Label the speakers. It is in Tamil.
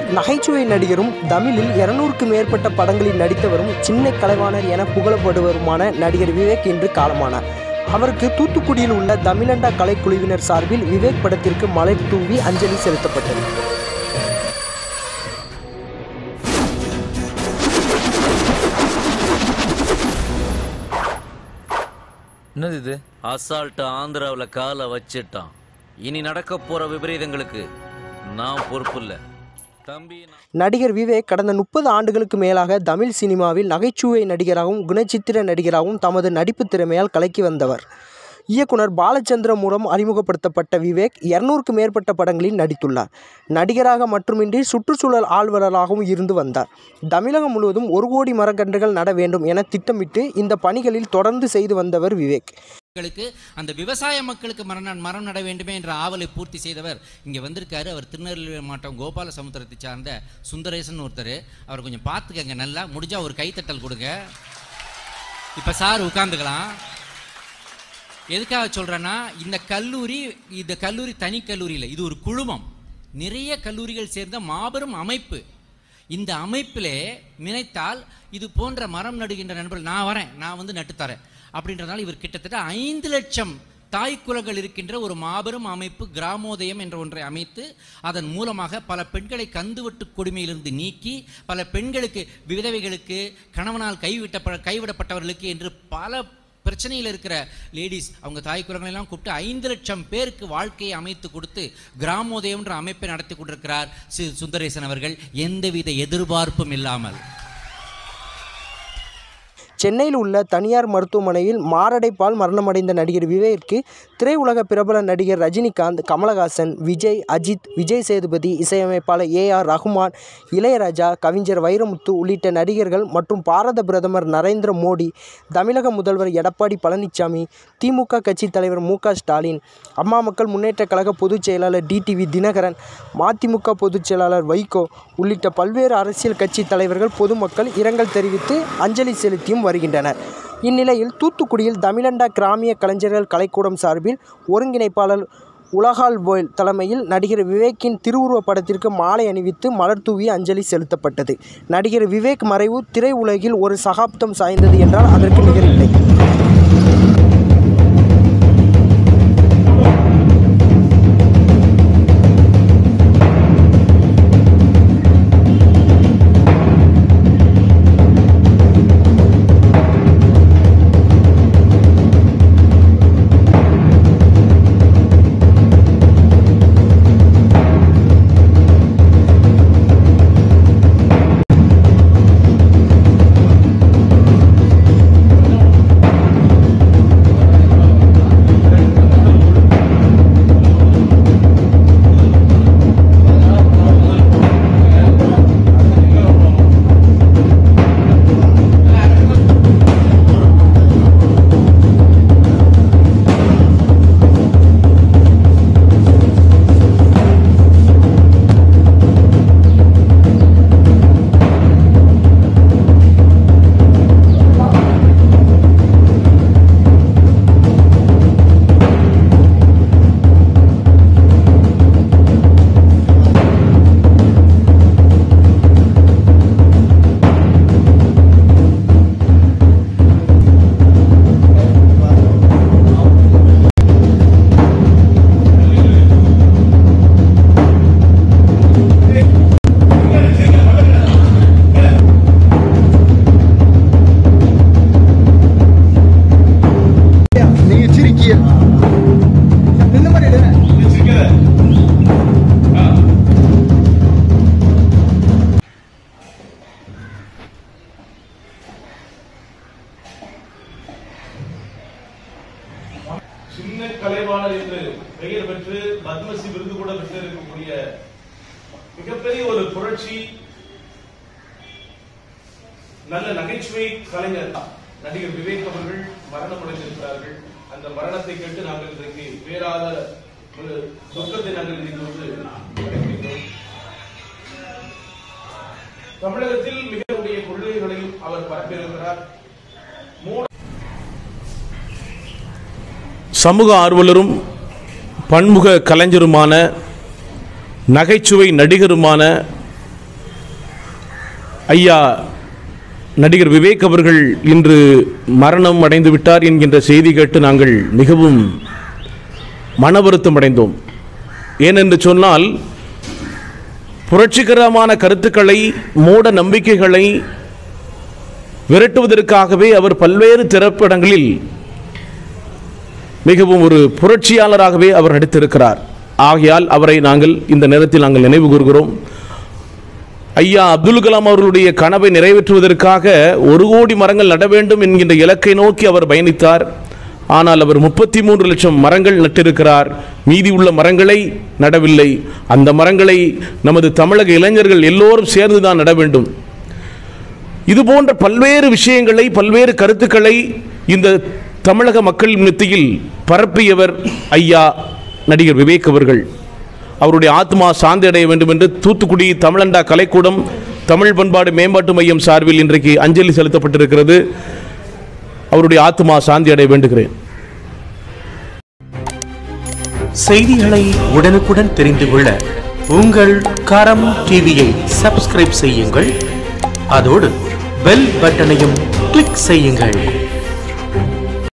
Speaker 1: நகைச்சுவை நடிகரும் தமிழில் இருநூறுக்கு மேற்பட்ட படங்களில் நடித்தவரும் சின்ன கலைவாணர் என புகழப்படுவருமான நடிகர் விவேக் இன்று காலமானார் அவருக்கு தூத்துக்குடியில் உள்ள தமிழண்டா கலைக்குழுவினர் சார்பில் விவேக் படத்திற்கு மலர் தூவி அஞ்சலி செலுத்தப்பட்டது
Speaker 2: என்னது இது
Speaker 3: அசால்ட் ஆந்திராவில் காலை வச்சிட்டான் இனி நடக்க போற விபரீதங்களுக்கு நான் பொறுப்பு இல்ல தம்பி நான்-
Speaker 1: நடிகர் விவேக் கடந்த முப்பது ஆண்டுகளுக்கு மேலாக தமிழ் சினிமாவில் நகைச்சுவை நடிகராகவும் குணச்சித்திர நடிகராகவும் தமது நடிப்பு திறமையால் கலக்கி வந்தவர் இயக்குனர் பாலச்சந்திர மூலம் அறிமுகப்படுத்தப்பட்ட விவேக் இருநூறுக்கு மேற்பட்ட படங்களில் நடித்துள்ளார் நடிகராக மட்டுமின்றி சுற்றுச்சூழல் ஆழ்வலராகவும் இருந்து வந்தார் தமிழகம் முழுவதும் ஒரு கோடி மரக்கன்றுகள் நட வேண்டும் என திட்டமிட்டு இந்த பணிகளில் தொடர்ந்து செய்து வந்தவர் விவேக்
Speaker 4: மக்களுக்கு அந்த விவசாய மக்களுக்கு மரம் மரம் நட வேண்டுமே என்ற ஆவலை பூர்த்தி செய்தவர் இங்கே வந்திருக்காரு அவர் திருநெல்வேலி மாவட்டம் கோபால சமுத்திரத்தை சார்ந்த சுந்தரேசன் ஒருத்தர் அவர் கொஞ்சம் பார்த்துக்கங்க நல்லா முடிஞ்சா ஒரு கைத்தட்டல் கொடுங்க இப்போ சார் உட்காந்துக்கலாம் எதுக்காக சொல்கிறேன்னா இந்த கல்லூரி இந்த கல்லூரி தனி கல்லூரி இல்லை இது ஒரு குழுமம் நிறைய கல்லூரிகள் சேர்ந்த மாபெரும் அமைப்பு இந்த அமைப்பிலே நினைத்தால் இது போன்ற மரம் நடுகின்ற நண்பர்கள் நான் வரேன் நான் வந்து நட்டுத்தரேன் அப்படின்றதுனால இவர் கிட்டத்தட்ட ஐந்து லட்சம் தாய் குலங்கள் இருக்கின்ற ஒரு மாபெரும் அமைப்பு கிராமோதயம் என்ற ஒன்றை அமைத்து அதன் மூலமாக பல பெண்களை கந்துவட்டு கொடுமையிலிருந்து நீக்கி பல பெண்களுக்கு விதவைகளுக்கு கணவனால் கைவிட்ட கைவிடப்பட்டவர்களுக்கு என்று பல பிரச்சனையில் இருக்கிற லேடிஸ் அவங்க தாய் குலங்களை எல்லாம் கூப்பிட்டு ஐந்து லட்சம் பேருக்கு வாழ்க்கையை அமைத்து கொடுத்து கிராமோதயம்ன்ற அமைப்பை நடத்தி கொண்டிருக்கிறார் சி சுந்தரேசன் அவர்கள் எந்தவித எதிர்பார்ப்பும் இல்லாமல்
Speaker 1: சென்னையில் உள்ள தனியார் மருத்துவமனையில் மாரடைப்பால் மரணமடைந்த நடிகர் விவேக்கிற்கு திரையுலக பிரபல நடிகர் ரஜினிகாந்த் கமலஹாசன் விஜய் அஜித் விஜய் சேதுபதி இசையமைப்பாளர் ஏ ஆர் ரகுமான் இளையராஜா கவிஞர் வைரமுத்து உள்ளிட்ட நடிகர்கள் மற்றும் பாரத பிரதமர் நரேந்திர மோடி தமிழக முதல்வர் எடப்பாடி பழனிசாமி திமுக கட்சி தலைவர் மு க ஸ்டாலின் அம்மா மக்கள் முன்னேற்றக் கழக பொதுச் செயலாளர் டிடிவி தினகரன் மதிமுக பொதுச் செயலாளர் வைகோ உள்ளிட்ட பல்வேறு அரசியல் கட்சி தலைவர்கள் பொதுமக்கள் இரங்கல் தெரிவித்து அஞ்சலி செலுத்தியும் வருகின்றனர் இந்நிலையில் தூத்துக்குடியில் தமிழண்டா கிராமிய கலைஞர்கள் கலைக்கூடம் சார்பில் ஒருங்கிணைப்பாளர் உலகால் போயில் தலைமையில் நடிகர் விவேக்கின் திருவுருவப் படத்திற்கு மாலை அணிவித்து மலர் தூவி அஞ்சலி செலுத்தப்பட்டது நடிகர் விவேக் மறைவு திரையுலகில் ஒரு சகாப்தம் சாய்ந்தது என்றால் அதற்கு நிகரில்லை
Speaker 5: நீங்க சிரிக்கிய இந்த மாதிரி எடுங்க
Speaker 6: சின்ன கலைவாணர் என்று பெயர் பெற்று பத்மஸ்ரீ விருது கூட பெற்று இருக்கக்கூடிய மிகப்பெரிய ஒரு புரட்சி நல்ல நகைச்சுவை கலைஞர் நடிகர் விவேக் அவர்கள் மரணம் அடைந்திருக்கிறார்கள் அந்த மரணத்தை கேட்டு நாங்கள் இன்றைக்கு வேறாத ஒரு துக்கத்தை நாங்கள் இன்றைக்கு வந்து கடைபிடிக்கிறோம். தமிழகத்தில் மிகவுடைய கொள்கைகளையும் அவர் பரப்பியிருக்கிறார் மூணு
Speaker 7: சமூக ஆர்வலரும் பன்முக கலைஞருமான நகைச்சுவை நடிகருமான ஐயா நடிகர் விவேக் அவர்கள் இன்று மரணம் அடைந்து விட்டார் என்கின்ற செய்தி கேட்டு நாங்கள் மிகவும் மன வருத்தம் அடைந்தோம் ஏனென்று சொன்னால் புரட்சிகரமான கருத்துக்களை மூட நம்பிக்கைகளை விரட்டுவதற்காகவே அவர் பல்வேறு திரைப்படங்களில் மிகவும் ஒரு புரட்சியாளராகவே அவர் நடித்திருக்கிறார் ஆகையால் அவரை நாங்கள் இந்த நேரத்தில் நாங்கள் நினைவு கூறுகிறோம் ஐயா அப்துல் கலாம் அவர்களுடைய கனவை நிறைவேற்றுவதற்காக ஒரு கோடி மரங்கள் நட வேண்டும் என்கின்ற இலக்கை நோக்கி அவர் பயணித்தார் ஆனால் அவர் முப்பத்தி மூன்று லட்சம் மரங்கள் நட்டிருக்கிறார் மீதி உள்ள மரங்களை நடவில்லை அந்த மரங்களை நமது தமிழக இளைஞர்கள் எல்லோரும் சேர்ந்து தான் நட வேண்டும் இது போன்ற பல்வேறு விஷயங்களை பல்வேறு கருத்துக்களை இந்த தமிழக மக்கள் மத்தியில் பரப்பியவர் ஐயா நடிகர் விவேக் அவர்கள் அவருடைய ஆத்மா சாந்தி அடைய வேண்டும் என்று தூத்துக்குடி தமிழண்டா கலைக்கூடம் தமிழ் பண்பாடு மேம்பாட்டு மையம் சார்பில் இன்றைக்கு அஞ்சலி செலுத்தப்பட்டிருக்கிறது அவருடைய ஆத்மா சாந்தி அடைய வேண்டுகிறேன்
Speaker 8: செய்திகளை உடனுக்குடன் தெரிந்து கொள்ள உங்கள் கரம் டிவியை சப்ஸ்கிரைப் செய்யுங்கள் அதோடு பெல் பட்டனையும் கிளிக் செய்யுங்கள்